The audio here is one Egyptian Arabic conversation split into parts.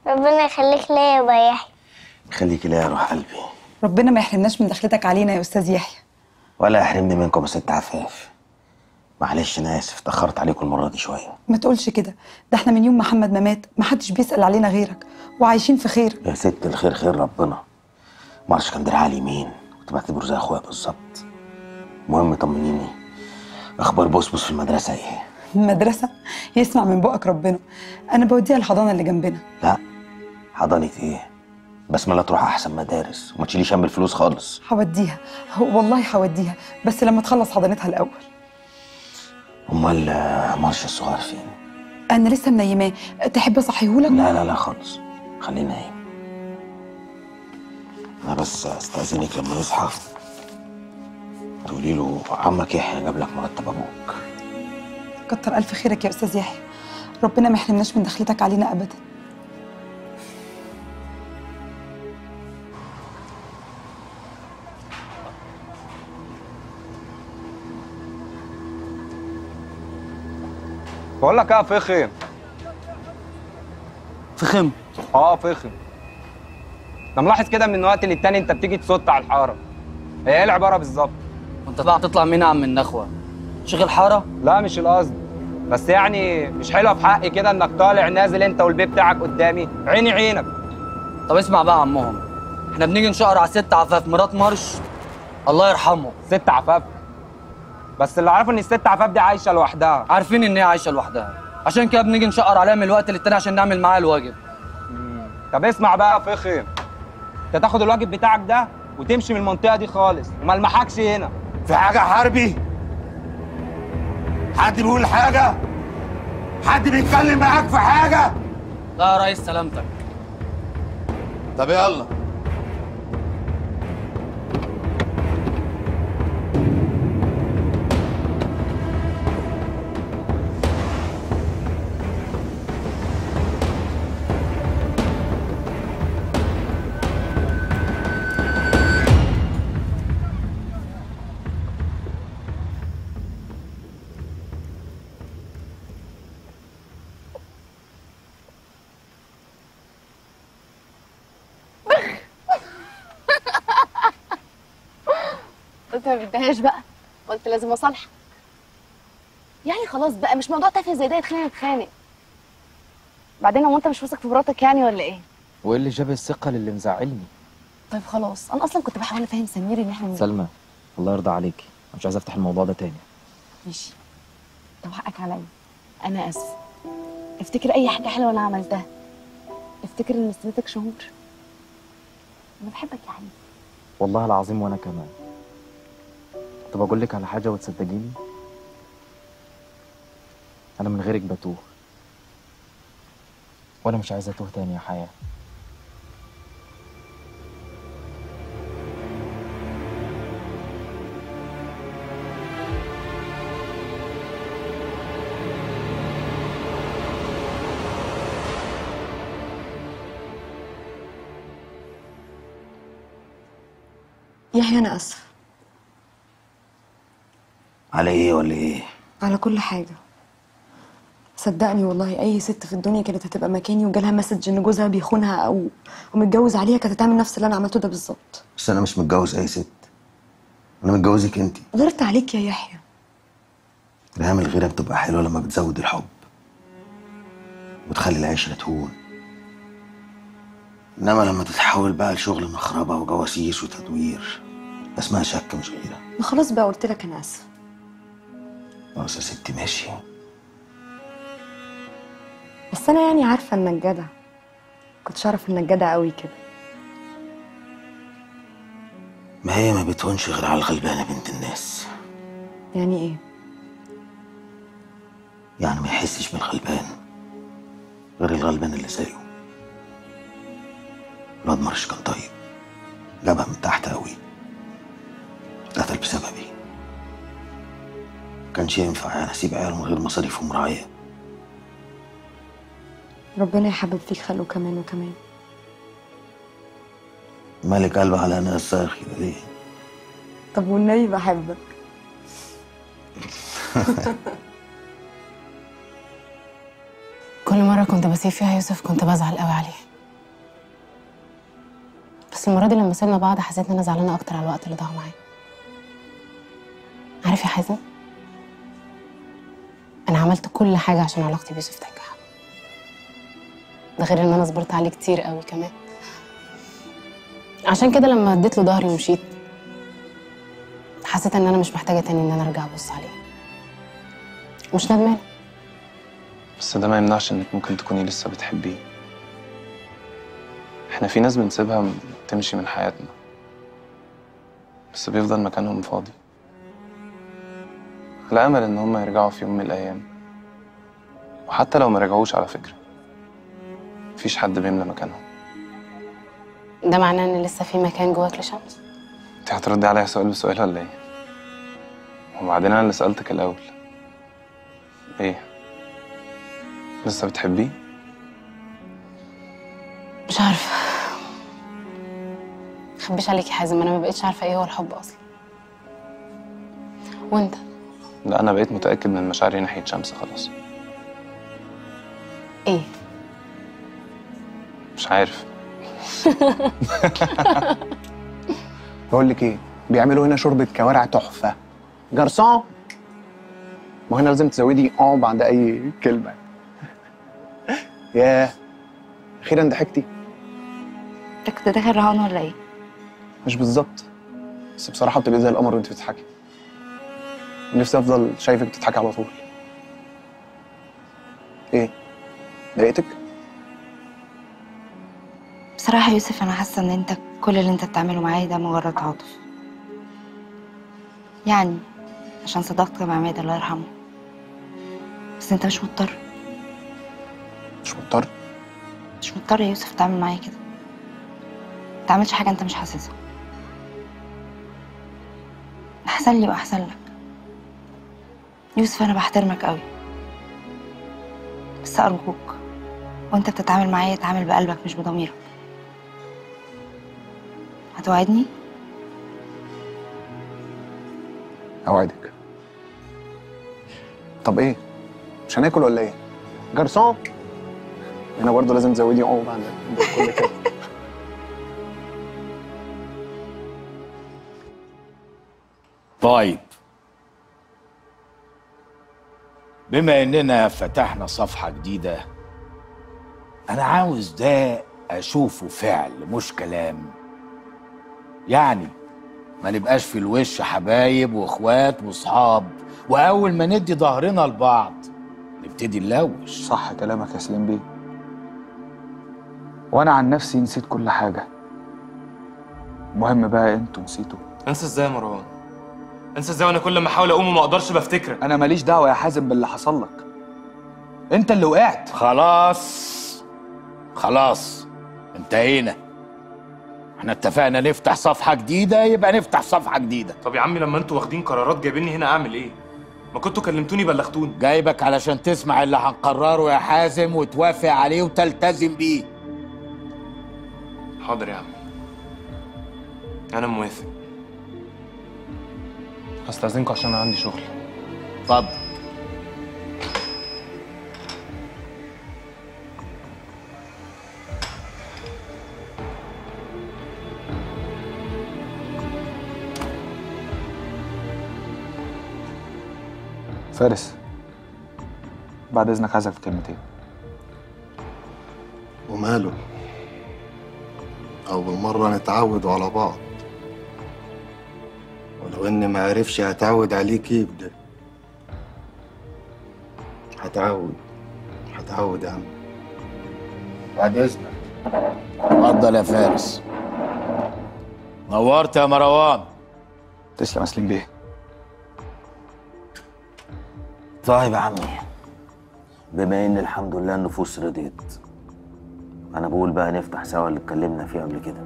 ربنا يخليك ليا يا بابا يحيى خليكي ليا يا روح قلبي ربنا ما يحرمناش من دخلتك علينا يا استاذ يحيى ولا يحرمني منكم يا ست عفاف معلش انا اسف اتاخرت عليكم المره دي شويه ما تقولش كده ده احنا من يوم محمد ما مات ما حدش بيسال علينا غيرك وعايشين في خير يا ست الخير خير ربنا معرفش كان دراعي اليمين كنت بعتبره زي اخويا بالظبط المهم طمنيني اخبار بوسبوس في المدرسه ايه المدرسه يسمع من بقك ربنا انا بوديها الحضانه اللي جنبنا لا حضانه ايه بسمله تروح احسن مدارس وما تشيليش هم الفلوس خالص هوديها هو والله هوديها بس لما تخلص حضانتها الاول امال آه، مارش الصغير فين انا لسه منيماه تحب اصحيهولك لا لا لا خالص خليه نايم انا بس استاذنك لما يصحى تقولي له عمك يحيى جاب لك مرتب ابوك كتر الف خيرك يا استاذ يحيى ربنا ما يحرمناش من دخلتك علينا ابدا بقول لك ايه يا فخم فخم اه فخم انا ملاحظ كده من وقت للتاني انت بتيجي تصوت على الحاره هي ايه العباره بالظبط وانت بقى هتطلع مين يا عم النخوه شغل حاره لا مش القصد بس يعني مش حلوه في حقي كده انك طالع نازل انت والبيه بتاعك قدامي عيني عينك طب اسمع بقى يا عمهم احنا بنيجي نشقر على ست عفاف مرات مرش الله يرحمه ست عفاف بس اللي اعرفه ان الست عفاف دي عايشه لوحدها عارفين ان هي عايشه لوحدها عشان كده بنيجي نشقر عليها من الوقت للتاني عشان نعمل معاها الواجب طب اسمع بقى يا فخم انت تاخد الواجب بتاعك ده وتمشي من المنطقه دي خالص وما المحكش هنا في حاجة حربي؟ حد بيقول حاجة؟ حد بيتكلم معاك في حاجة؟ لا يا ريس سلامتك طب يلا قلت ما بديهاش بقى قلت لازم اصالحك يعني خلاص بقى مش موضوع تافه زي ده يتخانق نتخانق بعدين هو انت مش واثق في مراتك يعني ولا ايه وايه اللي جاب الثقه للي مزعلني طيب خلاص انا اصلا كنت بحاول افهم سمير ان احنا من- سلمى الله يرضى عليكي أنا مش عايز افتح الموضوع ده تاني ماشي طب حقك عليا انا اسف افتكر اي حاجه حلوه انا عملتها افتكر ان استنيتك شهور انا بحبك يا حبيبي والله العظيم وانا كمان طب اقول لك على حاجه وتصدقيني انا من غيرك بتوه وانا مش عايز اتوه تاني يا حياه يحيى انا اسفه على ايه ولا ايه على كل حاجه صدقني والله اي ست في الدنيا كانت هتبقى مكاني وجالها مسج ان جوزها بيخونها او ومتجوز عليها كانت هتعمل نفس اللي انا عملته ده بالظبط بس انا مش متجوز اي ست انا متجوزك انت غيرت عليك يا يحيى الهام الغيره بتبقى حلوه لما بتزود الحب وتخلي العشره تهون انما لما تتحول بقى لشغل مخربه وجواسيس وتدوير ده اسمها شك مش غيره ما خلاص بقى قلت لك انا اسفه خلاص يا ستي ماشي بس انا يعني عارفه انك جدع كنتش اعرف انك جدع قوي كده ما هي ما بتهونش غير على الغلبانه بنت الناس يعني ايه يعني ما يحسش بالغلبان غير الغلبان اللي زيه الواد مرش كان طيب جابها من تحت قوي اتقتل بسببي كانش ينفع يعني اسيب عيال من غير مصاريف ومراعيه ربنا يحبب فيك خلقه كمان وكمان مالك قلب على ناس صاخي ليه طب والنبي بحبك كل مرة كنت بسيب فيها يوسف كنت بزعل قوي عليه بس المره دي لما سيبنا بعض حسيت ان انا زعلانه اكتر على الوقت اللي ضاع معايا عارف يا حازم انا عملت كل حاجه عشان علاقتي بيوسف تنجح ده غير ان انا صبرت عليه كتير قوي كمان عشان كده لما اديت له ظهري ومشيت حسيت ان انا مش محتاجه تاني ان انا ارجع ابص عليه مش ندمانه بس ده ما يمنعش انك ممكن تكوني لسه بتحبيه احنا في ناس بنسيبها م- تمشي من حياتنا بس بيفضل مكانهم فاضي على امل ان هم يرجعوا في يوم من الايام وحتى لو ما رجعوش على فكرة مفيش حد بيملى مكانهم ده معناه ان لسه في مكان جواك لشمس انت هتردي عليا سؤال بسؤال ولا ايه وبعدين انا اللي سألتك الاول ايه لسه بتحبيه مش عارفه مخبيش عليك يا حازم انا ما بقتش عارفه ايه هو الحب اصلا وانت لا انا بقيت متأكد من مشاعري ناحية شمس خلاص ايه مش عارف بقول لك ايه بيعملوا هنا شوربه كوارع تحفه جرسون ما هنا لازم تزودي اه بعد اي كلمه ياه اخيرا ضحكتي انت كنت داخل رهان ولا ايه؟ مش بالظبط بس بصراحه بتبقي زي القمر وانت بتضحكي نفسي افضل شايفك بتضحكي على طول ايه ضايقتك بصراحة يا يوسف أنا حاسة إن أنت كل اللي أنت بتعمله معايا ده مجرد عاطف يعني عشان صداقتك مع عماد الله يرحمه بس أنت مش مضطر مش مضطر مش مضطر يا يوسف تعمل معايا كده متعملش حاجة أنت مش حاسسها أحسن لي وأحسن لك يوسف أنا بحترمك قوي بس أرجوك وأنت بتتعامل معايا تعامل بقلبك مش بضميرك هتوعدني؟ اوعدك طب ايه مش هناكل ولا ايه جرسون هنا برضه لازم تزودي اه بعد كل كده طيب بما اننا فتحنا صفحة جديدة انا عاوز ده اشوفه فعل مش كلام يعني ما نبقاش في الوش حبايب واخوات واصحاب واول ما ندي ظهرنا لبعض نبتدي نلوش صح كلامك يا سليم بيه وانا عن نفسي نسيت كل حاجه المهم بقى انتوا نسيتوا انسى ازاي يا مروان انسى ازاي وانا كل ما احاول اقوم وما اقدرش بفتكرك انا ماليش دعوه يا حازم باللي حصل لك انت اللي وقعت خلاص خلاص انتهينا احنا اتفقنا نفتح صفحة جديدة يبقى نفتح صفحة جديدة طب يا عمي لما انتوا واخدين قرارات جايبيني هنا اعمل ايه ما كنتوا كلمتوني بلغتوني جايبك علشان تسمع اللي هنقرره يا حازم وتوافق عليه وتلتزم بيه حاضر يا عمي انا موافق هستأذنكم عشان انا عندي شغل اتفضل فارس بعد اذنك عايزك في كلمتين وماله أول مرة نتعود على بعض ولو إني ما عرفش هتعود عليه كيف ده هتعود هتعود يا عم بعد اذنك اتفضل يا فارس نورت يا مروان تسلم يا سليم بيه طيب يا عمي بما ان الحمد لله النفوس رضيت انا بقول بقى نفتح سوا اللي اتكلمنا فيه قبل كده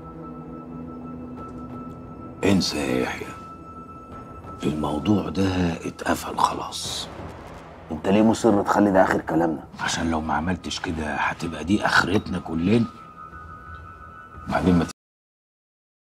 انسى يا يحيى الموضوع ده اتقفل خلاص انت ليه مصر تخلي ده اخر كلامنا عشان لو ما عملتش كده هتبقى دي اخرتنا كلنا بعدين ما